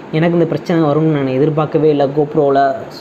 எனக்கு இந்த பிரச்சனை வரும்னு நான் எதிர்பார்க்கவே இல்லை கோப்ரோவில்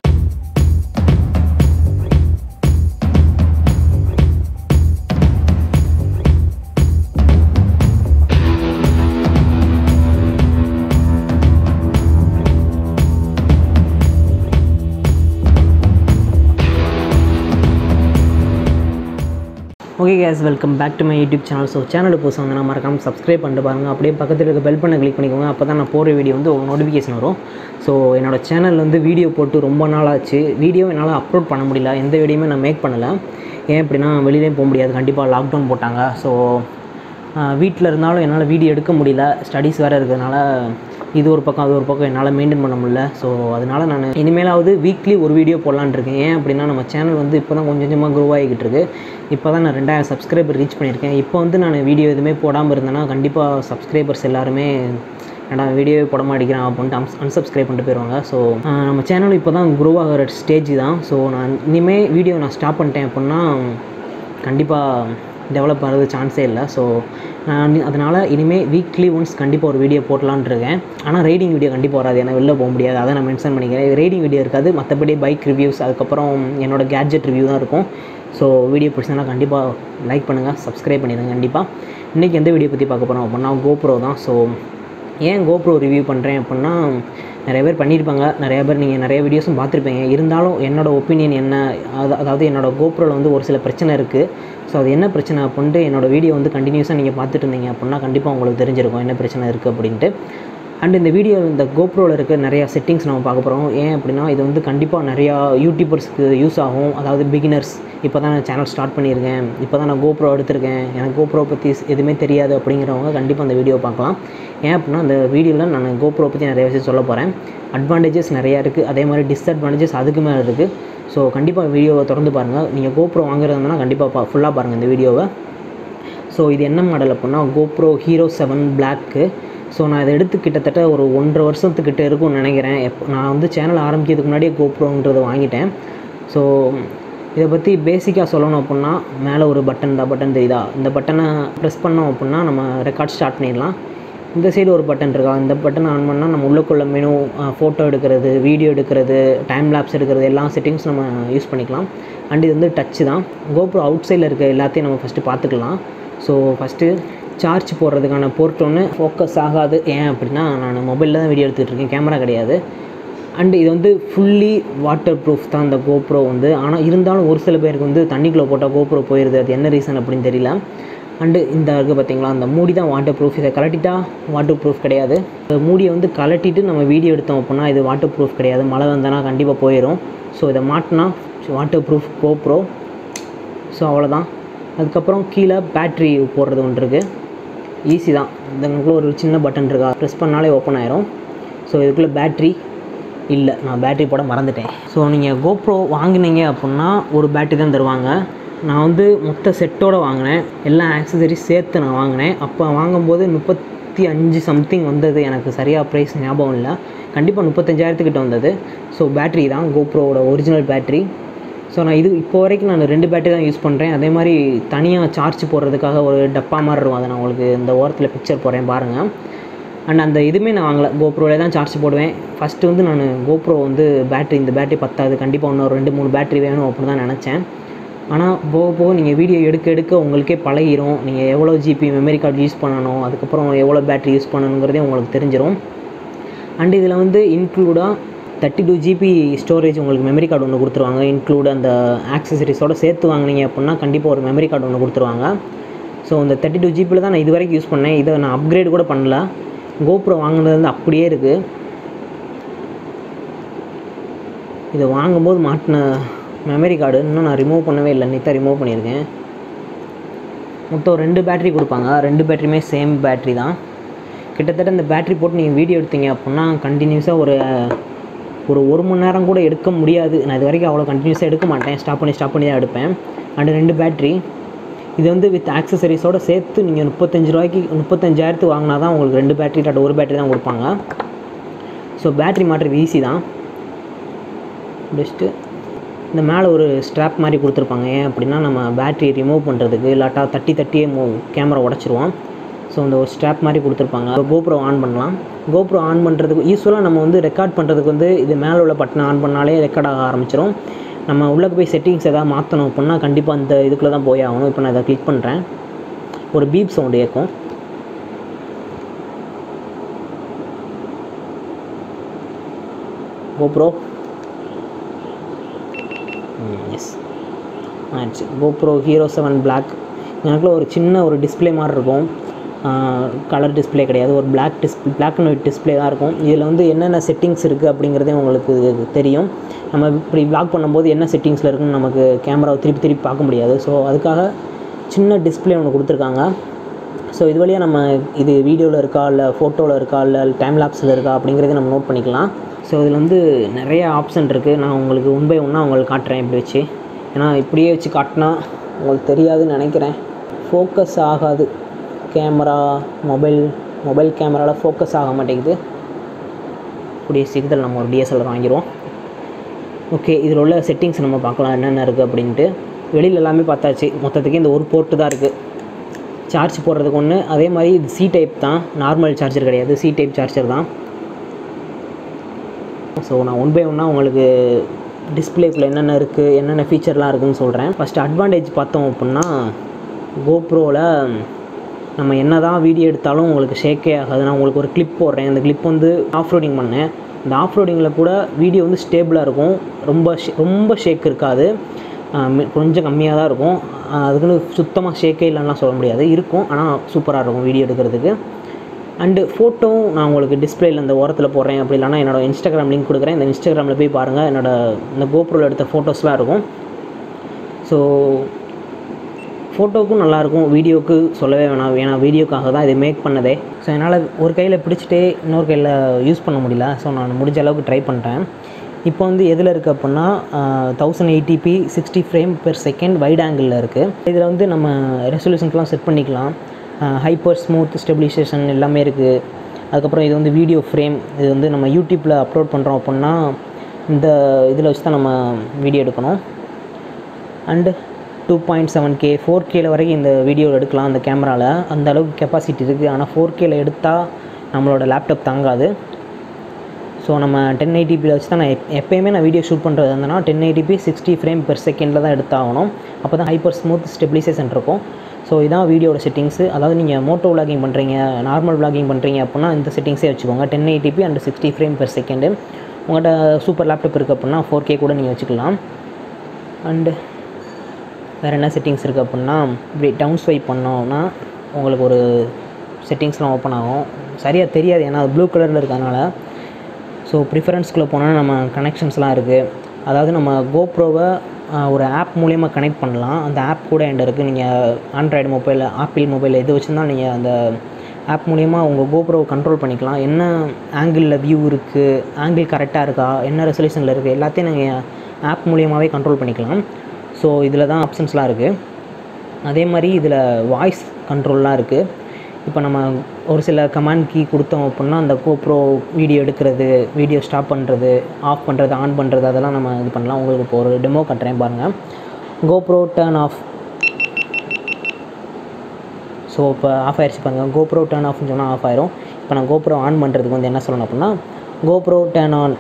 okay guys welcome back to my YouTube channel so சேனலுக்கு புதுசாக வந்து நான் மறக்காமல் சப்ஸ்கிரைப் பண்ணிட்டு பாருங்கள் அப்படியே பக்கத்தில் இருக்க பெல் பண்ண கிளிக் பண்ணிக்கோங்க அப்போ தான் நான் போகிற வீடியோ வந்து உங்களுக்கு நோட்டிஃபிகேஷன் வரும் ஸோ என்னோட சேனல் வந்து வீடியோ போட்டு ரொம்ப நாள் ஆச்சு வீடியோ என்னால் அப்லோட் பண்ண முடியல எந்த வீடியோமே நான் மேக் பண்ணலை ஏன் அப்படின்னா வெளியிலேயும் போக முடியாது கண்டிப்பாக லாக்டவுன் போட்டாங்க ஸோ வீட்டில் இருந்தாலும் என்னால் வீடியோ எடுக்க முடியல ஸ்டடீஸ் வேறு இருக்கிறதுனால இது ஒரு பக்கம் அது ஒரு பக்கம் என்னால் மெயின்டைன் பண்ண முடியல ஸோ அதனால் நான் இனிமேலாவது வீக்லி ஒரு வீடியோ போடலான்னு இருக்கேன் ஏன் அப்படின்னா நம்ம சேனல் வந்து இப்போ தான் கொஞ்சம் கொஞ்சமாக க்ரோ ஆகிக்கிட்டு இருக்கு இப்போ தான் நான் ரெண்டாயிரம் சப்ஸ்கிரைபர் ரீச் பண்ணியிருக்கேன் இப்போ வந்து நான் வீடியோ எதுவுமே போடாமல் இருந்தேன்னா கண்டிப்பாக சப்ஸ்கிரைபர்ஸ் எல்லாருமே ஏடா வீடியோவே போட மாட்டேங்கிறான் அப்படின்ட்டு அன்ஸ் அன்சப்ஸ்கிரைப் பண்ணிட்டு போயிடுவாங்க ஸோ நம்ம சேனல் இப்போ தான் க்ரோ ஆகிற ஸ்டேஜ் தான் ஸோ நான் இனிமேல் வீடியோ நான் ஸ்டாப் பண்ணிட்டேன் அப்படின்னா கண்டிப்பாக டெவலப் ஆகிறது சான்ஸே இல்லை ஸோ நான் அதனால் இனிமேல் வீக்லி ஒன்ஸ் கண்டிப்பாக ஒரு வீடியோ போடலான்னு இருக்கேன் ஆனால் ரைடிங் வீடியோ கண்டிப்பாக வராது ஏன்னா வெளில போக முடியாது அதை நான் மென்ஷன் பண்ணிக்கிறேன் ரைடிங் வீடியோ இருக்காது மற்றபடி பைக் ரிவ்யூஸ் அதுக்கப்புறம் என்னோடய கேட்ஜெட் ரிவ்யூ தான் இருக்கும் ஸோ வீடியோ பிடிச்சதுனா கண்டிப்பாக லைக் பண்ணுங்கள் சப்ஸ்கிரைப் பண்ணிடுங்க கண்டிப்பாக இன்றைக்கி எந்த வீடியோ பற்றி பார்க்க போகிறோம் அப்படின்னா கோப்ரோ தான் ஸோ ஏன் கோப்ரோ ரிவ்யூ பண்ணுறேன் அப்படின்னா நிறைய பேர் பண்ணியிருப்பாங்க நிறைய பேர் நீங்கள் நிறைய வீடியோஸும் பார்த்துருப்பீங்க இருந்தாலும் என்னோடய ஒப்பீனியன் என்ன அது அதாவது என்னோடய கோப்ரோவில் வந்து ஒரு சில பிரச்சனை இருக்குது ஸோ அது என்ன பிரச்சனை அப்படின்ட்டு என்னோடய வீடியோ வந்து கண்டினியூஸாக நீங்கள் பார்த்துட்டு இருந்தீங்க அப்படின்னா கண்டிப்பாக உங்களுக்கு தெரிஞ்சிருக்கும் என்ன பிரச்சனை இருக்குது அப்படின்ட்டு அண்ட் இந்த வீடியோ இந்த கோப்ரோவில் இருக்க நிறையா செட்டிங்ஸ் நம்ம பார்க்க போகிறோம் ஏன் அப்படின்னா இது வந்து கண்டிப்பாக நிறையா யூடியூபர்ஸ்க்கு யூஸ் ஆகும் அதாவது பிகினர்ஸ் இப்போ தான் நான் சேனல் ஸ்டார்ட் பண்ணியிருக்கேன் இப்போ தான் நான் கோப்ரோ எடுத்திருக்கேன் எனக்கு கோப்ரோ பற்றி எதுவுமே தெரியாது அப்படிங்கிறவங்க கண்டிப்பாக அந்த வீடியோ பார்க்கலாம் ஏன் அப்படின்னா அந்த வீடியோவில் நான் கோப்ரோ பற்றி நிறைய விஷயம் சொல்ல போகிறேன் அட்வான்டேஜஸ் நிறையா இருக்குது அதே மாதிரி டிஸ்அட்வான்டேஜஸ் அதுக்கு மேலே இருக்குது ஸோ கண்டிப்பாக வீடியோவை தொடர்ந்து பாருங்கள் நீங்கள் கோப்ரோ வாங்குறதுனா கண்டிப்பாக பா ஃபுல்லாக பாருங்கள் இந்த வீடியோவை ஸோ இது என்ன மாடல் அப்படின்னா GoPro hero seven black so நான் இதை எடுத்து கிட்டத்தட்ட ஒரு ஒன்றரை வருஷத்துக்கிட்ட இருக்கும்னு நினைக்கிறேன் எப்போ நான் வந்து சேனல் ஆரம்பிக்கிறதுக்கு முன்னாடியே கோப்ரோன்றதை வாங்கிட்டேன் ஸோ இதை பற்றி பேசிக்காக சொல்லணும் அப்படின்னா மேலே ஒரு பட்டன் இந்த பட்டன் தெரியுதா இந்த பட்டனை ப்ரெஸ் பண்ணோம் அப்படின்னா நம்ம ரெக்கார்ட் ஸ்டார்ட் பண்ணிடலாம் இந்த சைடு ஒரு பட்டன் இருக்கா இந்த பட்டன் ஆன் பண்ணால் நம்ம உள்ளுக்குள்ள மெனு ஃபோட்டோ எடுக்கிறது வீடியோ எடுக்கிறது டைம் லேப்ஸ் எடுக்கிறது எல்லா செட்டிங்ஸ் நம்ம யூஸ் பண்ணிக்கலாம் அண்ட் இது வந்து டச்சு தான் கோப்ரோ அவுட் சைடில் இருக்க எல்லாத்தையும் நம்ம ஃபஸ்ட்டு பார்த்துக்கலாம் ஸோ ஃபஸ்ட்டு சார்ஜ் போடுறதுக்கான போர்ட் ஒன்று ஃபோக்கஸ் ஆகாது ஏன் அப்படின்னா நான் மொபைலில் தான் வீடியோ எடுத்துகிட்டு இருக்கேன் கேமரா கிடையாது அண்டு இது வந்து ஃபுல்லி வாட்டர் ப்ரூஃப் தான் இந்த கோப்ரோ வந்து ஆனால் இருந்தாலும் ஒரு சில பேருக்கு வந்து தண்ணிக்குள்ளே போட்டால் கோப்ரோ போயிடுது அது என்ன ரீசன் அப்படின்னு தெரியல அண்டு இந்த இருக்குது பார்த்தீங்களா அந்த மூடி தான் வாட்டர் ப்ரூஃப் இதை கலட்டிட்டா வாட்டர் ப்ரூஃப் கிடையாது இந்த மூடியை வந்து கலட்டிட்டு நம்ம வீடியோ எடுத்தோம் அப்படின்னா இது வாட்டர் ப்ரூஃப் கிடையாது மழை வந்தனா கண்டிப்பாக போயிடும் ஸோ இதை மாட்டினா வாட்டர் ப்ரூஃப் கோப்ரோ ஸோ அவ்வளோதான் அதுக்கப்புறம் கீழே பேட்ரி போடுறது ஒன்று இருக்குது ஈஸி தான் இதுக்குள்ளே ஒரு சின்ன பட்டன் இருக்கா ப்ரெஸ் பண்ணாலே ஓப்பன் ஆயிரும் ஸோ இதுக்குள்ளே பேட்ரி இல்லை நான் பேட்ரி போட மறந்துட்டேன் ஸோ நீங்கள் கோப்ரோ வாங்கினீங்க அப்படின்னா ஒரு பேட்ரி தான் தருவாங்க நான் வந்து மொத்த செட்டோடு வாங்கினேன் எல்லா ஆக்சசரிஸ் சேர்த்து நான் வாங்கினேன் அப்போ வாங்கும்போது முப்பத்தி அஞ்சு சம்திங் வந்தது எனக்கு சரியாக ப்ரைஸ் ஞாபகம் இல்லை கண்டிப்பாக முப்பத்தஞ்சாயிரத்துக்கிட்ட வந்தது ஸோ பேட்ரி தான் கோப்ரோவோட ஒரிஜினல் பேட்ரி ஸோ நான் இது இப்போ வரைக்கும் நான் ரெண்டு பேட்டரி தான் யூஸ் பண்ணுறேன் அதே மாதிரி தனியாக சார்ஜ் போடுறதுக்காக ஒரு டப்பா மாதிரி இருக்கும் அதை நான் உங்களுக்கு இந்த ஓரத்தில் பிக்சர் போடுறேன் பாருங்கள் அண்ட் அந்த இதுவுமே நான் வாங்கலை கோப்ரோவில் தான் சார்ஜ் போடுவேன் ஃபஸ்ட்டு வந்து நான் கோப்ரோ வந்து பேட்டரி இந்த பேட்டரி பத்தாது கண்டிப்பாக இன்னும் ரெண்டு மூணு பேட்டரி வேணும் அப்படின்னு தான் நினச்சேன் ஆனால் போக போக நீங்கள் வீடியோ எடுக்க எடுக்க உங்களுக்கே பழகிரும் நீங்கள் எவ்வளோ ஜிபி மெமரி கார்டு யூஸ் பண்ணணும் அதுக்கப்புறம் எவ்வளோ பேட்டரி யூஸ் பண்ணணுங்கிறதே உங்களுக்கு தெரிஞ்சிடும் அண்ட் இதில் வந்து இன்க்ளூடாக தேர்ட்டி டூ ஜிபி ஸ்டோரேஜ் உங்களுக்கு மெமரி கார்டு ஒன்று கொடுத்துருவாங்க இன்க்ளூட் அந்த ஆக்சசரிஸோடு சேர்த்து வாங்கினீங்க அப்படின்னா கண்டிப்பாக ஒரு மெமரி கார்டு ஒன்று கொடுத்துருவாங்க ஸோ இந்த தேர்ட்டி டூ ஜிபியில் தான் நான் இது வரைக்கும் யூஸ் பண்ணேன் இதை நான் அப்கிரேட் கூட பண்ணல கோப்ரோ வாங்கினது வந்து அப்படியே இருக்குது இதை வாங்கும்போது மாட்டின மெமரி கார்டு இன்னும் நான் ரிமூவ் பண்ணவே இல்லை நீ தான் ரிமூவ் பண்ணியிருக்கேன் மொத்தம் ரெண்டு பேட்ரி கொடுப்பாங்க ரெண்டு பேட்டரியுமே சேம் பேட்ரி தான் கிட்டத்தட்ட இந்த பேட்ரி போட்டு நீங்கள் வீடியோ எடுத்தீங்க அப்படின்னா கண்டினியூஸாக ஒரு ஒரு ஒரு மணி நேரம் கூட எடுக்க முடியாது நான் இது வரைக்கும் அவ்வளோ கண்டினியூஸாக எடுக்க மாட்டேன் ஸ்டாப் பண்ணி ஸ்டாப் பண்ணி தான் எடுப்பேன் அண்டு ரெண்டு பேட்ரி இது வந்து வித் ஆக்சசரிஸோடு சேர்த்து நீங்கள் முப்பத்தஞ்சு ரூபாய்க்கு முப்பத்தஞ்சாயிரத்து வாங்கினா தான் உங்களுக்கு ரெண்டு பேட்டரி இல்லாட்ட ஒரு பேட்டரி தான் கொடுப்பாங்க ஸோ பேட்ரி மாட்டுறது ஈஸி தான் பெஸ்ட்டு இந்த மேலே ஒரு ஸ்ட்ராப் மாதிரி கொடுத்துருப்பாங்க ஏன் அப்படின்னா நம்ம பேட்ரி ரிமூவ் பண்ணுறதுக்கு இல்லாட்டா தட்டி தட்டியே மூ கேமரா உடச்சிருவோம் ஸோ இந்த ஒரு ஸ்ட்ராப் மாதிரி கொடுத்துருப்பாங்க கோப்ரோ ஆன் பண்ணலாம் கோப்ரோ ஆன் பண்ணுறதுக்கு யூஸ்வலாக நம்ம வந்து ரெக்கார்ட் பண்ணுறதுக்கு வந்து இது மேலே உள்ள பட்டனை ஆன் பண்ணாலே ரெக்கார்ட் ஆக ஆரம்பிச்சிடும் நம்ம உள்ளே போய் செட்டிங்ஸ் எதாவது மாற்றணும் அப்படின்னா கண்டிப்பாக அந்த இதுக்குள்ளே தான் போய் ஆகணும் இப்போ நான் இதை கிளிக் பண்ணுறேன் ஒரு பீப் சவுண்டு கேட்கும் கோப்ரோ எஸ் ஆயிடுச்சு கோப்ரோ ஹீரோ செவன் பிளாக் எனக்குள்ள ஒரு சின்ன ஒரு டிஸ்பிளே மாதிரி இருக்கும் கலர் டிஸ்பிளே கிடையாது ஒரு black display black and white display தான் இருக்கும் இதில் வந்து என்னென்ன செட்டிங்ஸ் இருக்குது அப்படிங்கிறதே உங்களுக்கு தெரியும் நம்ம இப்படி பிளாக் பண்ணும்போது என்ன செட்டிங்ஸில் இருக்குன்னு நமக்கு கேமராவை திருப்பி திருப்பி பார்க்க முடியாது ஸோ அதுக்காக சின்ன டிஸ்பிளே ஒன்று கொடுத்துருக்காங்க ஸோ இது வழியாக நம்ம இது வீடியோவில் இருக்கா இல்லை ஃபோட்டோவில் இருக்கா இல்லை டைம் லாப்ஸில் இருக்கா அப்படிங்கிறத நம்ம நோட் பண்ணிக்கலாம் ஸோ இதில் வந்து நிறைய ஆப்ஷன் இருக்குது நான் உங்களுக்கு ஒன் பை ஒன்னாக உங்களுக்கு காட்டுறேன் இப்படி வச்சு ஏன்னா இப்படியே வச்சு காட்டினா உங்களுக்கு தெரியாதுன்னு நினைக்கிறேன் ஃபோக்கஸ் ஆகாது கேமரா மொபைல் மொபைல் கேமராவில் ஃபோக்கஸ் ஆக மாட்டேங்குது கூடிய சீக்கிரத்தில் நம்ம ஒரு டிஎஸ்எல்ஆர் வாங்கிடுவோம் ஓகே இதில் உள்ள செட்டிங்ஸ் நம்ம பார்க்கலாம் என்னென்ன இருக்குது அப்படின்ட்டு வெளியில் எல்லாமே பார்த்தாச்சு மொத்தத்துக்கு இந்த ஒரு போர்ட்டு தான் இருக்குது சார்ஜ் போடுறதுக்கு ஒன்று அதே மாதிரி இது சி டைப் தான் நார்மல் சார்ஜர் கிடையாது சி டைப் சார்ஜர் தான் ஸோ நான் ஒன் பை ஒன்னாக உங்களுக்கு டிஸ்பிளேக்குள்ளே என்னென்ன இருக்குது என்னென்ன ஃபீச்சர்லாம் இருக்குதுன்னு சொல்கிறேன் ஃபஸ்ட்டு அட்வான்டேஜ் பார்த்தோம் அப்படின்னா கோப்ரோவில் நம்ம என்ன தான் வீடியோ எடுத்தாலும் உங்களுக்கு ஷேக்கே ஆகாது நான் உங்களுக்கு ஒரு கிளிப் போடுறேன் அந்த கிளிப் வந்து ஆஃப் ரோடிங் பண்ணேன் இந்த ஆஃப் ரோடிங்கில் கூட வீடியோ வந்து ஸ்டேபிளாக இருக்கும் ரொம்ப ஷே- ரொம்ப ஷேக் இருக்காது ஆஹ் மி- கொஞ்சம் கம்மியாக தான் இருக்கும் ஆஹ் அதுக்குன்னு சுத்தமாக ஷேக்கே இல்லைன்னா சொல்ல முடியாது இருக்கும் ஆனால் சூப்பராக இருக்கும் வீடியோ எடுக்கிறதுக்கு அண்டு ஃபோட்டோவும் நான் உங்களுக்கு டிஸ்பிளேயில் இந்த ஓரத்தில் போடுறேன் அப்படி இல்லைனா என்னோட இன்ஸ்டாகிராம் லிங்க் கொடுக்குறேன் இந்த இன்ஸ்டாகிராமில் போய் பாருங்கள் என்னோட இந்த கோப்ரோவில் எடுத்த ஃபோட்டோஸ்லாம் இருக்கும் ஸோ ஃபோட்டோவுக்கும் நல்லாயிருக்கும் வீடியோவுக்கு சொல்லவே வேணாம் ஏன்னா வீடியோக்காக தான் இதை மேக் பண்ணதே ஸோ என்னால் ஒரு கையில் பிடிச்சிட்டே இன்னொரு கையில் யூஸ் பண்ண முடியல ஸோ நான் முடிஞ்ச அளவுக்கு ட்ரை பண்ணுறேன் இப்போ வந்து எதில் இருக்குது அப்படின்னா thousand eighty p sixty frame per second wide ஆங்கிளில் இருக்குது இதில் வந்து நம்ம ரெசல்யூஷன்ஸ்லாம் செட் பண்ணிக்கலாம் ஹைப்பர் ஸ்மூத் ஸ்டெபிலைசேஷன் எல்லாமே இருக்குது அதுக்கப்புறம் இது வந்து வீடியோ ஃப்ரேம் இது வந்து நம்ம யூடியூப்பில் அப்லோட் பண்ணுறோம் அப்படின்னா இந்த இதில் வச்சு தான் நம்ம வீடியோ எடுக்கணும் and two point seven K four கேல வரைக்கும் இந்த வீடியோ எடுக்கலாம் அந்த கேமராவில் அந்த அளவுக்கு கெப்பாசிட்டி இருக்குது ஆனால் ஃபோர் கேல எடுத்தால் நம்மளோட லேப்டாப் தாங்காது ஸோ நம்ம டென் எயிட்டிபியில் வச்சு தான் நான் எப் எப்போயுமே நான் வீடியோ ஷூட் பண்ணுறது இருந்தேன்னா ten eighty p sixty frame per செகண்டில் தான் எடுத்தாகணும் அப்போ தான் ஹைப்பர் ஸ்மூத் ஸ்டெபிலைசேஷன் இருக்கும் ஸோ இதான் வீடியோட செட்டிங்ஸு அதாவது நீங்கள் மோட்டோ vlogging பண்ணுறீங்க நார்மல் vlogging பண்ணுறீங்க அப்படின்னா இந்த செட்டிங்ஸே வச்சுக்கோங்க ten eighty p and sixty frame per second உங்கள்கிட்ட சூப்பர் லேப்டாப் இருக்குது அப்படின்னா ஃபோர் கே கூட நீங்கள் வச்சுக்கலாம் அண்டு வேறு என்ன செட்டிங்ஸ் இருக்குது அப்படின்னா இப்படி டவுன் ஸ்வைப் பண்ணோம்னா உங்களுக்கு ஒரு செட்டிங்ஸ்லாம் ஓப்பன் ஆகும் சரியாக தெரியாது ஏன்னா அது ப்ளூ கலரில் இருக்கிறதுனால ஸோ ப்ரிஃபரன்ஸ்குள்ளே போனால் நம்ம கனெக்ஷன்ஸ்லாம் இருக்குது அதாவது நம்ம கோப்ரோவை ஒரு ஆப் மூலியமாக கனெக்ட் பண்ணலாம் அந்த ஆப் கூட என்கிட்ட இருக்குது நீங்கள் ஆண்ட்ராய்டு மொபைல் ஆப்பிள் மொபைல் எது வச்சுருந்தாலும் நீங்கள் அந்த ஆப் மூலிமா உங்கள் கோப்ரோவை கண்ட்ரோல் பண்ணிக்கலாம் என்ன ஆங்கிளில் வியூ இருக்குது ஆங்கிள் கரெக்டாக இருக்கா என்ன ரெசல்யூஷனில் இருக்குது எல்லாத்தையும் நீங்கள் ஆப் மூலியமாகவே கண்ட்ரோல் பண்ணிக்கலாம் ஸோ இதில் தான் ஆப்ஷன்ஸ்லாம் இருக்குது அதே மாதிரி இதில் வாய்ஸ் கண்ட்ரோல்லாம் இருக்குது இப்போ நம்ம ஒரு சில கமாண்ட் கீ கொடுத்தோம் அப்படின்னா அந்த கோப்ரோ வீடியோ எடுக்கிறது வீடியோ ஸ்டாப் பண்ணுறது ஆஃப் பண்ணுறது ஆன் பண்ணுறது அதெல்லாம் நம்ம இது பண்ணலாம் உங்களுக்கு இப்போ ஒரு டெமோ கட்டுறேன் பாருங்கள் கோப்ரோ டர்ன் ஆஃப் ஸோ இப்போ ஆஃப் ஆயிடுச்சு பாருங்கள் கோப்ரோ டர்ன் ஆஃப்னு சொன்னால் ஆஃப் ஆயிரும் இப்போ நான் கோப்ரோ ஆன் பண்ணுறதுக்கு வந்து என்ன சொல்லணும் அப்படின்னா கோப்ரோ டர்ன் ஆன்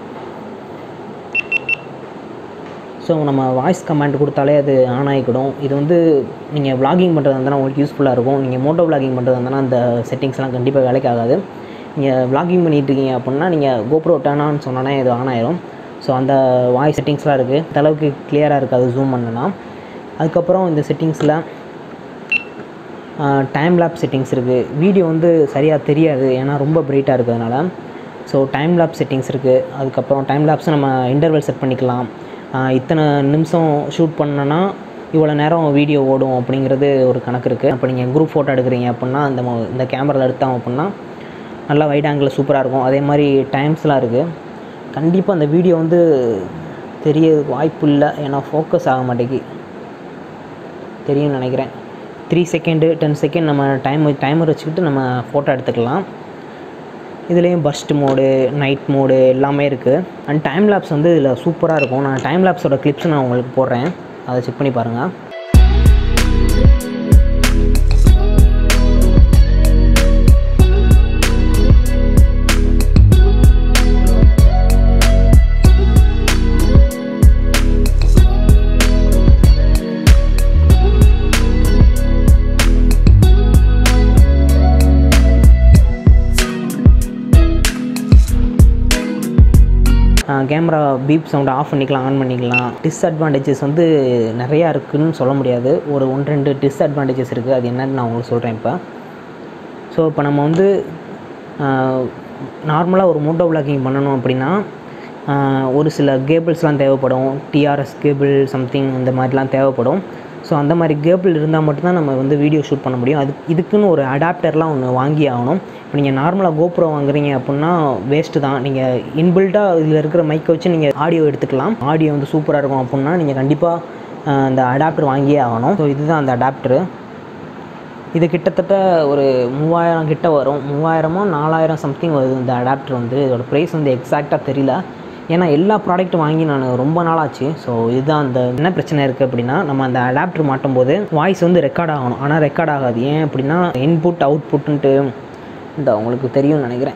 ஸோ நம்ம வாய்ஸ் கமாண்ட் கொடுத்தாலே அது ஆன் ஆகிக்கிடும் இது வந்து நீங்கள் vlogging பண்ணுறது இருந்தால் உங்களுக்கு யூஸ்ஃபுல்லாக இருக்கும் நீங்கள் மோட்டோ vlogging பண்ணுறது இருந்தால் அந்த செட்டிங்ஸ்லாம் கண்டிப்பாக வேலைக்கு ஆகாது நீங்கள் vlogging பண்ணிட்டு இருக்கீங்க அப்படின்னா நீங்கள் கோப்ரோ டர்ன் ஆன் சொன்னோன்னே இது ஆன் ஆயிரும் ஸோ அந்த வாய்ஸ் செட்டிங்ஸ்லாம் இருக்குது அந்த அளவுக்கு கிளியராக இருக்காது ஜூம் பண்ணனா அதுக்கப்புறம் இந்த செட்டிங்ஸில் டைம் லேப் செட்டிங்ஸ் இருக்குது வீடியோ வந்து சரியாக தெரியாது ஏன்னா ரொம்ப பிரைட்டாக இருக்கிறதுனால ஸோ டைம் லேப் செட்டிங்ஸ் இருக்குது அதுக்கப்புறம் டைம் லேப்ஸ் நம்ம இன்டர்வல் செட் பண்ணிக்கலாம் ஆஹ் இத்தனை நிமிஷம் ஷூட் பண்ணனா இவ்வளோ நேரம் வீடியோ ஓடும் அப்படிங்கிறது ஒரு கணக்கு இருக்குது அப்போ நீங்கள் குரூப் ஃபோட்டோ எடுக்கிறீங்க அப்படின்னா இந்த மொ- இந்த கேமராவில் எடுத்தோம் அப்படின்னா நல்லா வைட் ஆங்கிளில் சூப்பராக இருக்கும் அதே மாதிரி டைம்ஸ்லாம் இருக்குது கண்டிப்பாக அந்த வீடியோ வந்து தெரிய வாய்ப்பு இல்லை ஏன்னா ஃபோக்கஸ் ஆக மாட்டேங்கி தெரியும்னு நினைக்கிறேன் த்ரீ செகண்டு டென் செகண்ட் நம்ம டைம் டைமர் வச்சுக்கிட்டு நம்ம ஃபோட்டோ எடுத்துக்கலாம் இதுலேயும் பஸ்ட் மோடு நைட் மோடு எல்லாமே இருக்குது அண்ட் டைம் லேப்ஸ் வந்து இதில் சூப்பராக இருக்கும் நான் டைம் லேப்ஸோட கிளிப்ஸ் நான் உங்களுக்கு போடுறேன் அதை செக் பண்ணி பாருங்கள் கேமரா பீப் சவுண்டை ஆஃப் பண்ணிக்கலாம் ஆன் பண்ணிக்கலாம் டிஸ்அட்வான்டேஜஸ் வந்து நிறையா இருக்குதுன்னு சொல்ல முடியாது ஒரு ஒன்று ரெண்டு டிஸ்அட்வான்டேஜஸ் இருக்குது அது என்னன்னு நான் உங்களுக்கு சொல்கிறேன் இப்போ ஸோ இப்போ நம்ம வந்து நார்மலாக ஒரு மோட்டோ விளாகிங் பண்ணணும் அப்படின்னா ஆஹ், ஒரு சில கேபிள்ஸ்லாம் தேவைப்படும் டிஆர்எஸ் கேபிள் சம்திங் இந்த மாதிரிலாம் தேவைப்படும் ஸோ அந்த மாதிரி கேபிள் இருந்தால் மட்டும்தான் நம்ம வந்து வீடியோ ஷூட் பண்ண முடியும் அது இதுக்குன்னு ஒரு அடாப்டர்லாம் ஒன்று வாங்கி ஆகணும் இப்போ நீங்கள் நார்மலாக கோப்ரோ வாங்குறீங்க அப்படின்னா வேஸ்ட்டு தான் நீங்கள் இன்பில்ட்டாக இதில் இருக்கிற மைக்கை வச்சு நீங்கள் ஆடியோ எடுத்துக்கலாம் ஆடியோ வந்து சூப்பராக இருக்கும் அப்படின்னா நீங்கள் கண்டிப்பாக அந்த அடாப்டர் வாங்கியே ஆகணும் ஸோ இதுதான் அந்த அடாப்டரு இது கிட்டத்தட்ட ஒரு மூவாயிரம் கிட்ட வரும் மூவாயிரமோ நாலாயிரம் சம்திங் வருது இந்த அடாப்டர் வந்து இதோட ப்ரைஸ் வந்து எக்ஸாக்டாக தெரியல ஏன்னா எல்லா ப்ராடக்ட் வாங்கி நான் ரொம்ப நாளாச்சு ஸோ இதுதான் அந்த என்ன பிரச்சனை இருக்குது அப்படின்னா நம்ம அந்த அடாப்டர் மாட்டும் போது வாய்ஸ் வந்து ரெக்கார்ட் ஆகணும் ஆனால் ரெக்கார்ட் ஆகாது ஏன் அப்படின்னா இன்புட் அவுட்புட்டுன்ட்டு இந்த உங்களுக்கு தெரியும்னு நினைக்கிறேன்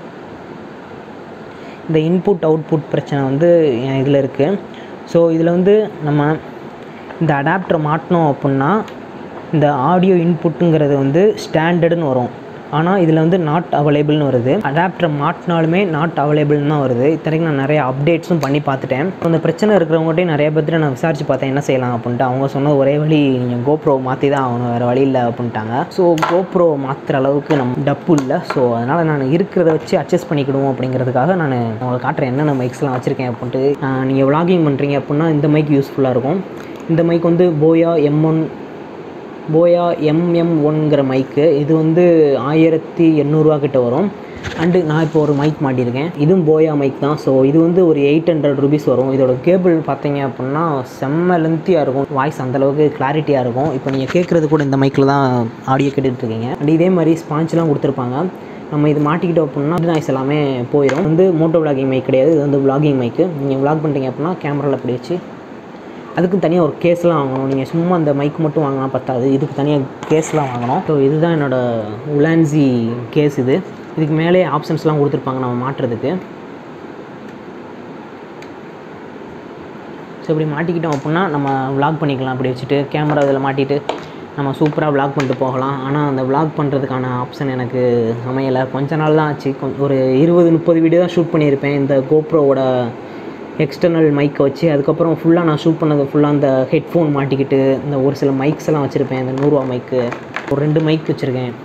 இந்த இன்புட் அவுட்புட் பிரச்சனை வந்து என் இதில் இருக்குது ஸோ இதில் வந்து நம்ம இந்த அடாப்டர் மாட்டினோம் அப்படின்னா இந்த ஆடியோ இன்புட்டுங்கிறது வந்து ஸ்டாண்டர்டுன்னு வரும் ஆனால் இதில் வந்து நாட் அவைலபிள்னு வருது அடாப்டர் மாட்டினாலுமே நாட் அவைலபிள்னு தான் வருது இத்தனைக்கு நான் நிறைய அப்டேட்ஸும் பண்ணி பார்த்துட்டேன் அந்த பிரச்சனை இருக்கிறவங்ககிட்டயும் நிறைய பேர்த்துல நான் விசாரிச்சு பார்த்தேன் என்ன செய்யலாம் அப்படின்ட்டு அவங்க சொன்ன ஒரே வழி நீங்கள் கோப்ரோ மாற்றி தான் ஆகணும் வேறு வழி இல்லை அப்படின்ட்டாங்க ஸோ கோப்ரோ மாற்றுற அளவுக்கு நம்ம டப்பு இல்லை ஸோ அதனால் நான் இருக்கிறத வச்சு அட்ஜஸ்ட் பண்ணிக்கிடுவோம் அப்படிங்கிறதுக்காக நான் உங்களுக்கு காட்டுறேன் என்னென்ன மைக்ஸ்லாம் வச்சுருக்கேன் அப்படின்ட்டு நீங்கள் vlogging பண்ணுறீங்க அப்படின்னா இந்த மைக் யூஸ்ஃபுல்லாக இருக்கும் இந்த மைக் வந்து Boya M one Boya MM ஒன்ங்கிற மைக்கு இது வந்து ஆயிரத்தி எண்ணூறுரூவா கிட்ட வரும் அண்டு நான் இப்போ ஒரு மைக் மாட்டியிருக்கேன் இதுவும் போயா மைக் தான் ஸோ இது வந்து ஒரு எயிட் ஹண்ட்ரட் ருபீஸ் வரும் இதோட கேபிள் பார்த்தீங்க அப்படின்னா செம்ம லென்த்தியாக இருக்கும் வாய்ஸ் அந்தளவுக்கு கிளாரிட்டியாக இருக்கும் இப்போ நீங்கள் கேட்குறது கூட இந்த மைக்கில் தான் ஆடியோ கேட்டுட்டு இருக்கீங்க அண்ட் இதே மாதிரி ஸ்பான்ச்லாம் கொடுத்துருப்பாங்க நம்ம இது மாட்டிக்கிட்டோம் அப்படின்னா நாய்ஸ் எல்லாமே போயிடும் வந்து மோட்டோ விளாகிங் மைக் கிடையாது இது வந்து விளாகிங் மைக்கு நீங்கள் விளாக் பண்ணுறீங்க அப்படின்னா கேமராவில் இப்படி வச்சு அதுக்கும் தனியாக ஒரு கேஸ்லாம் வாங்கணும் நீங்கள் சும்மா அந்த மைக் மட்டும் வாங்கினா பத்தாது இதுக்கு தனியாக கேஸ்லாம் வாங்கணும் ஸோ இதுதான் என்னோடய உலான்சி கேஸ் இது இதுக்கு மேலே ஆப்ஷன்ஸ்லாம் கொடுத்துருப்பாங்க நம்ம மாட்டுறதுக்கு ஸோ இப்படி மாட்டிக்கிட்டோம் அப்படின்னா நம்ம vlog பண்ணிக்கலாம் அப்படி வச்சுட்டு கேமரா இதில் மாட்டிட்டு நம்ம சூப்பராக vlog பண்ணிட்டு போகலாம் ஆனால் அந்த vlog பண்ணுறதுக்கான ஆப்ஷன் எனக்கு அமையலை கொஞ்ச நாள் தான் ஆச்சு கொ- ஒரு இருபது முப்பது வீடியோ தான் ஷூட் பண்ணியிருப்பேன் இந்த கோப்ரோவோட எக்ஸ்டர்னல் மைக்கை வச்சு அதுக்கப்புறம் ஃபுல்லாக நான் ஷூட் பண்ணது ஃபுல்லாக அந்த ஹெட்ஃபோன் மாட்டிக்கிட்டு இந்த ஒரு சில மைக்ஸ் எல்லாம் வச்சுருப்பேன் இந்த நூறுரூவா மைக்கு ஒரு ரெண்டு மைக் வச்சுருக்கேன்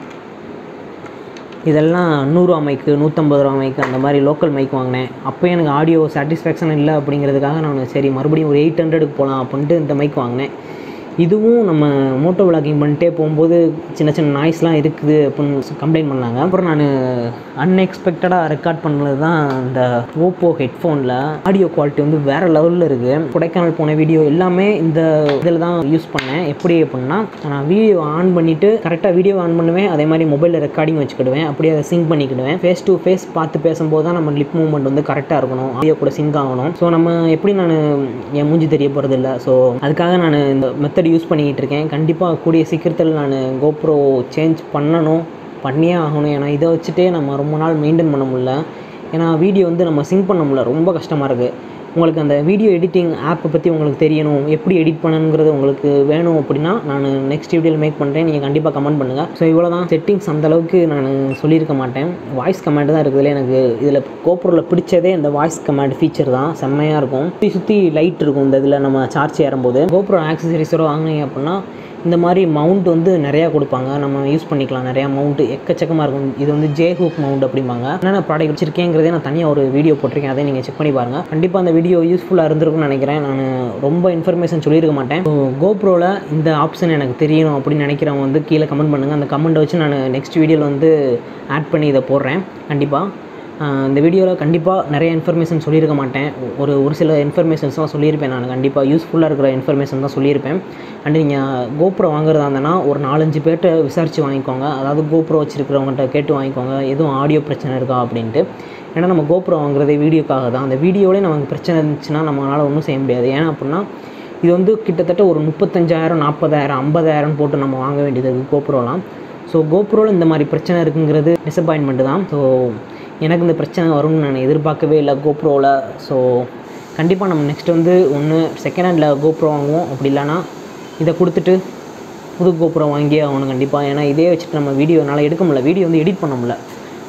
இதெல்லாம் நூறுரூவா மைக்கு நூற்றம்பது ரூபா மைக்கு அந்த மாதிரி லோக்கல் மைக் வாங்கினேன் அப்போ எனக்கு ஆடியோ சாட்டிஸ்ஃபேக்ஷன் இல்லை அப்படிங்கிறதுக்காக நான் சரி மறுபடியும் ஒரு எயிட் ஹண்ட்ரடுக்கு போகலாம் அப்படின்ட்டு இந்த மைக் வாங்கினேன் இதுவும் நம்ம மோட்டோ விளாகிங் பண்ணிட்டே போகும்போது சின்ன சின்ன நாய்ஸ்லாம் இருக்குது அப்படின்னு கம்ப்ளைண்ட் பண்ணாங்க அப்புறம் நான் அன்எக்ஸ்பெக்டடாக ரெக்கார்ட் பண்ணது தான் இந்த ஓப்போ ஹெட்ஃபோனில் ஆடியோ குவாலிட்டி வந்து வேறு லெவலில் இருக்குது கொடைக்கானல் போன வீடியோ எல்லாமே இந்த இதில் தான் யூஸ் பண்ணேன் எப்படி அப்படின்னா நான் வீடியோ ஆன் பண்ணிவிட்டு கரெக்டாக வீடியோ ஆன் பண்ணுவேன் அதே மாதிரி மொபைலில் ரெக்கார்டிங் வச்சுக்கிடுவேன் அப்படியே அதை சிங்க் பண்ணிக்கிடுவேன் ஃபேஸ் டு ஃபேஸ் பார்த்து பேசும்போது தான் நம்ம லிப் மூவ்மெண்ட் வந்து கரெக்டாக இருக்கணும் ஆடியோ கூட சிங்க் ஆகணும் ஸோ நம்ம எப்படி நான் என் மூஞ்சி தெரிய போகிறது இல்லை ஸோ அதுக்காக நான் இந்த மெத்தட் யூஸ் பண்ணிக்கிட்டு இருக்கேன் கண்டிப்பாக கூடிய சீக்கிரத்தில் நான் கோப்ரோ சேஞ்ச் பண்ணணும் பண்ணியே ஆகணும் ஏன்னா இதை வச்சுட்டே நம்ம ரொம்ப நாள் மெயின்டைன் பண்ண முடியல ஏன்னா வீடியோ வந்து நம்ம சிங்க் பண்ண முடியல ரொம்ப கஷ்டமாக இருக்குது உங்களுக்கு அந்த வீடியோ எடிட்டிங் ஆப்பை பற்றி உங்களுக்கு தெரியணும் எப்படி எடிட் பண்ணணுங்கிறது உங்களுக்கு வேணும் அப்படின்னா நான் நெக்ஸ்ட் வீடியோவில் மேக் பண்ணுறேன் நீங்கள் கண்டிப்பாக கமெண்ட் பண்ணுங்கள் ஸோ இவ்வளோ தான் செட்டிங்ஸ் அந்தளவுக்கு நான் சொல்லியிருக்க மாட்டேன் வாய்ஸ் கமாண்ட் தான் இருக்குதுல எனக்கு இதில் கோப்ரோவில் பிடிச்சதே இந்த வாய்ஸ் கமாண்ட் ஃபீச்சர் தான் செம்மையாக இருக்கும் சுற்றி சுற்றி லைட் இருக்கும் இந்த இதில் நம்ம சார்ஜ் ஏறும்போது கோப்ரோ ஆக்சசரிஸோட வாங்கினீங்க அப்படின்னா இந்த மாதிரி மவுண்ட் வந்து நிறையா கொடுப்பாங்க நம்ம யூஸ் பண்ணிக்கலாம் நிறையா மவுண்ட் எக்கச்சக்கமாக இருக்கும் இது வந்து ஜே ஹூக் மவுண்ட் அப்படிம்பாங்க என்னென்ன ப்ராடக்ட் வச்சிருக்கேங்கிறதே நான் தனியாக ஒரு வீடியோ போட்டிருக்கேன் அதை நீங்கள் செக் பண்ணி பாருங்கள் கண்டிப்பாக அந்த வீடியோ யூஸ்ஃபுல்லாக இருந்திருக்கும்னு நினைக்கிறேன் நான் ரொம்ப இன்ஃபர்மேஷன் சொல்லியிருக்க மாட்டேன் கோப்ரோவில் இந்த ஆப்ஷன் எனக்கு தெரியணும் அப்படின்னு நினைக்கிறவங்க வந்து கீழே கமெண்ட் பண்ணுங்கள் அந்த கமெண்ட்டை வச்சு நான் நெக்ஸ்ட் வீடியோவில் வந்து ஆட் பண்ணி இதை போடுறேன் கண்டிப்பாக ஆஹ் இந்த வீடியோவில் கண்டிப்பாக நிறைய இன்ஃபர்மேஷன் சொல்லியிருக்க மாட்டேன் ஒரு ஒரு சில இன்ஃபர்மேஷன்ஸ் தான் சொல்லியிருப்பேன் நான் கண்டிப்பாக யூஸ்ஃபுல்லாக இருக்கிற இன்ஃபர்மேஷன் தான் சொல்லியிருப்பேன் அண்ட் நீங்கள் கோப்ரோ வாங்குறதா இருந்தனா ஒரு நாலஞ்சு பேர்கிட்ட விசாரித்து வாங்கிக்கோங்க அதாவது கோப்ரோ வச்சுருக்கிறவங்கள்ட்ட கேட்டு வாங்கிக்கோங்க எதுவும் ஆடியோ பிரச்சனை இருக்கா அப்படின்ட்டு ஏன்னா நம்ம கோப்ரோ வாங்குறதே வீடியோக்காக தான் அந்த வீடியோவிலே நமக்கு பிரச்சனை இருந்துச்சுன்னா நம்மளால் ஒன்றும் செய்ய முடியாது ஏன்னா அப்படின்னா இது வந்து கிட்டத்தட்ட ஒரு முப்பத்தஞ்சாயிரம் நாற்பதாயிரம் ஐம்பதாயிரம் போட்டு நம்ம வாங்க வேண்டியது இருக்குது கோப்ரோலாம் ஸோ கோப்ரோவில் இந்த மாதிரி பிரச்சனை இருக்குங்கிறது டிசப்பாயின்மெண்ட்டு தான் ஸோ எனக்கு இந்த பிரச்சனை வரும்னு நான் எதிர்பார்க்கவே இல்லை கோப்ரோவில் ஸோ கண்டிப்பாக நம்ம நெக்ஸ்ட் வந்து ஒன்று செகண்ட் ஹேண்டில் கோப்ரோ வாங்குவோம் அப்படி இல்லைன்னா இதை கொடுத்துட்டு புது கோப்ரோ வாங்கியே ஆகணும் கண்டிப்பாக ஏன்னா இதே வச்சுட்டு நம்ம வீடியோ என்னால் எடுக்க முடியல வீடியோ வந்து எடிட் பண்ண முடியல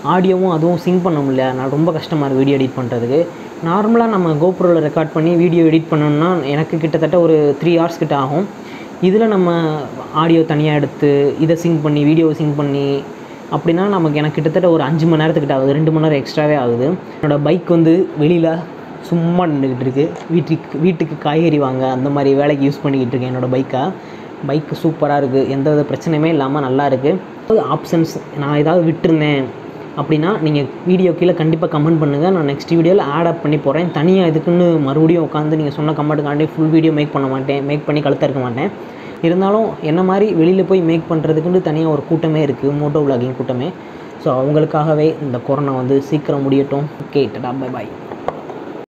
ஆடியோவும் அதுவும் சிங்க் பண்ண முடியல நான் ரொம்ப கஷ்டமாக இருக்குது வீடியோ எடிட் பண்ணுறதுக்கு நார்மலாக நம்ம கோப்ரோவில் ரெக்கார்ட் பண்ணி வீடியோ எடிட் பண்ணோம்னா எனக்கு கிட்டத்தட்ட ஒரு த்ரீ ஹவர்ஸ் கிட்ட ஆகும் இதில் நம்ம ஆடியோ தனியாக எடுத்து இதை சிங்க் பண்ணி வீடியோ சிங்க் பண்ணி அப்படின்னா நமக்கு எனக்கு கிட்டத்தட்ட ஒரு அஞ்சு மணி நேரத்துக்கிட்ட ஆகுது ரெண்டு மணி நேரம் எக்ஸ்ட்ராவே ஆகுது என்னோடய பைக் வந்து வெளியில் சும்மா நின்றுக்கிட்டு இருக்கு வீட்டுக்கு வீட்டுக்கு காய்கறி வாங்க அந்த மாதிரி வேலைக்கு யூஸ் பண்ணிக்கிட்டு இருக்கேன் என்னோடய பைக்கை பைக்கு சூப்பராக இருக்குது எந்த வித பிரச்சனையுமே இல்லாமல் நல்லா இருக்குது ஆப்ஷன்ஸ் நான் ஏதாவது விட்டுருந்தேன் அப்படின்னா நீங்கள் வீடியோ கீழே கண்டிப்பாக கமெண்ட் பண்ணுங்கள் நான் நெக்ஸ்ட் வீடியோவில் ஆட் அப் பண்ணி போகிறேன் தனியாக இதுக்குன்னு மறுபடியும் உட்காந்து நீங்கள் சொன்ன கமெண்ட்டுக்காண்டி ஃபுல் வீடியோ மேக் பண்ண மாட்டேன் மேக் பண்ணி கழுத்த இருக்க மாட்டேன் இருந்தாலும் என்ன மாதிரி வெளியில் போய் மேக் பண்ணுறதுக்குன்னு தனியாக ஒரு கூட்டமே இருக்குது மோட்டோ விளாகிங் கூட்டமே ஸோ அவங்களுக்காகவே இந்த கொரோனா வந்து சீக்கிரம் முடியட்டும் ஓகே டடா பை பாய்